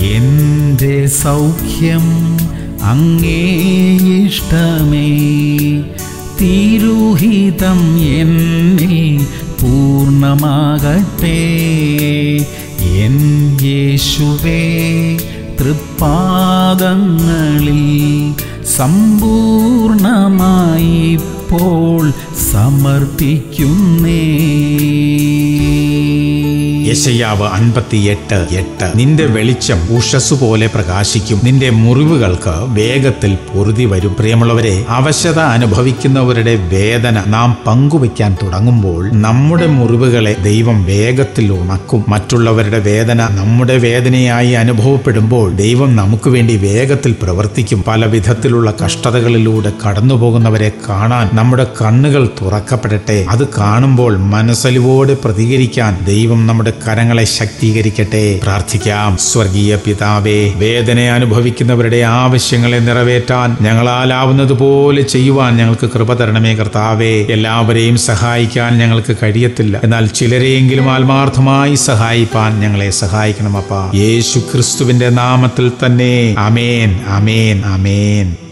എൻ്റെ സൗഖ്യം അങ്ങേ ഇഷ്ടമേ തിരുഹിതം എന്നിൽ പൂർണ്ണമാകട്ടെ എൻ യേശുവേ തൃപ്പാദങ്ങളിൽ സമ്പൂർണമായി ഇപ്പോൾ സമർപ്പിക്കുന്നേ യശയാവ് അൻപത്തിയെട്ട് എട്ട് നിന്റെ വെളിച്ചം ഉഷസ് പോലെ പ്രകാശിക്കും നിന്റെ മുറിവുകൾക്ക് വേഗത്തിൽ പൊറുതി വരും പ്രിയമുള്ളവരെ അവശത അനുഭവിക്കുന്നവരുടെ വേദന നാം പങ്കുവയ്ക്കാൻ തുടങ്ങുമ്പോൾ നമ്മുടെ മുറിവുകളെ ദൈവം വേഗത്തിൽ ഉണക്കും മറ്റുള്ളവരുടെ വേദന നമ്മുടെ വേദനയായി അനുഭവപ്പെടുമ്പോൾ ദൈവം നമുക്ക് വേണ്ടി വേഗത്തിൽ പ്രവർത്തിക്കും പല വിധത്തിലുള്ള കഷ്ടതകളിലൂടെ കടന്നു പോകുന്നവരെ കാണാൻ നമ്മുടെ കണ്ണുകൾ തുറക്കപ്പെടട്ടെ അത് കാണുമ്പോൾ മനസ്സലിവോടെ പ്രതികരിക്കാൻ ദൈവം നമ്മുടെ കരങ്ങളെ ശക്തീകരിക്കട്ടെ പ്രാർത്ഥിക്കാം സ്വർഗീയ പിതാവേ വേദന അനുഭവിക്കുന്നവരുടെ ആവശ്യങ്ങളെ നിറവേറ്റാൻ ഞങ്ങളാലാവുന്നത് പോലെ ചെയ്യുവാൻ ഞങ്ങൾക്ക് കൃപ തരണമേ കർത്താവേ എല്ലാവരെയും സഹായിക്കാൻ ഞങ്ങൾക്ക് കഴിയത്തില്ല എന്നാൽ ചിലരെയെങ്കിലും ആത്മാർത്ഥമായി സഹായിപ്പാൻ ഞങ്ങളെ സഹായിക്കണം അപ്പ യേശു ക്രിസ്തുവിന്റെ നാമത്തിൽ തന്നെ അമേൻ അമേൻ അമേൻ